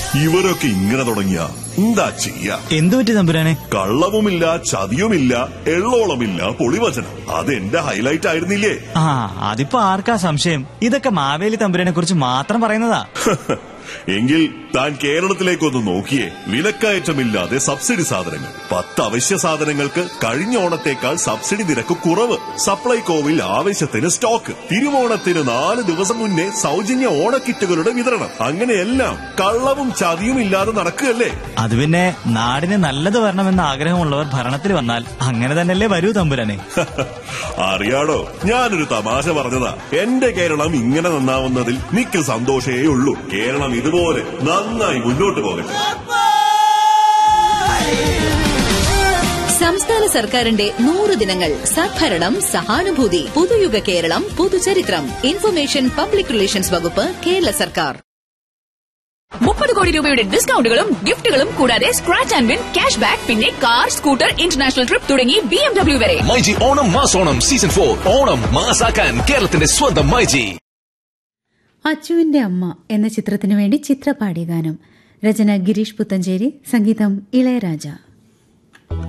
ഇവരൊക്കെ ഇങ്ങനെ തുടങ്ങിയ എന്താ ചെയ്യാ എന്തു പറ്റി തമ്പുരാനെ കള്ളവുമില്ല ചതിയുമില്ല എള്ളോളമില്ല പൊളിവചനം അത് എന്റെ ഹൈലൈറ്റ് ആയിരുന്നില്ലേ ആ അതിപ്പോ ആർക്കാ സംശയം ഇതൊക്കെ മാവേലി തമ്പുരാനെ കുറിച്ച് മാത്രം പറയുന്നതാ എങ്കിൽ താൻ കേരളത്തിലേക്കൊന്ന് നോക്കിയേ വിലക്കയറ്റമില്ലാതെ സബ്സിഡി സാധനങ്ങൾ പത്ത് അവശ്യ സാധനങ്ങൾക്ക് കഴിഞ്ഞ ഓണത്തേക്കാൾ സബ്സിഡി നിരക്ക് കുറവ് സപ്ലൈകോവിൽ ആവശ്യത്തിന് സ്റ്റോക്ക് തിരുവോണത്തിന് നാല് ദിവസം മുന്നേ സൗജന്യ ഓണക്കിറ്റുകളുടെ വിതരണം അങ്ങനെയെല്ലാം കള്ളവും ചതിയും ഇല്ലാതെ നടക്കുകയല്ലേ അത് പിന്നെ നാടിന് നല്ലത് വരണമെന്ന ആഗ്രഹമുള്ളവർ ഭരണത്തിൽ വന്നാൽ അങ്ങനെ തന്നെയല്ലേ വരൂ തമ്പുരാനെ അറിയാടോ ഞാനൊരു തമാശ പറഞ്ഞതാ എന്റെ കേരളം ഇങ്ങനെ നന്നാവുന്നതിൽ മിക്ക സന്തോഷേ ഉള്ളൂ കേരളം ഇതുപോലെ നന്നായി മുന്നോട്ട് പോകട്ടെ സംസ്ഥാന സർക്കാരിന്റെ നൂറ് ദിനങ്ങൾ സദ്ഭരണം സഹാനുഭൂതി പുതുയുഗ കേരളം പുതുചരിത്രം ഇൻഫർമേഷൻ പബ്ലിക് റിലേഷൻസ് വകുപ്പ് കേരള സർക്കാർ മുപ്പത് കോടി രൂപയുടെ ഡിസ്കൗണ്ടുകളും ഗിഫ്റ്റുകളും കൂടാതെ scratch and win cash back പിന്നെ കാർ സ്കൂട്ടർ ഇന്റർനാഷണൽ ട്രിപ്പ് തുടങ്ങി ബി എം ഡബ്ല്യു വരെ മൈജി ഓണം മാസോണം സീസൺ ഫോർ ഓണം മാസാക്കാൻ കേരളത്തിന്റെ സ്വന്തം മൈജി അച്ചുവിന്റെ അമ്മ എന്ന ചിത്രത്തിനു വേണ്ടി ചിത്ര പാടിയ ഗാനം രചന ഗിരീഷ് പുത്തഞ്ചേരി സംഗീതം ഇളയരാജ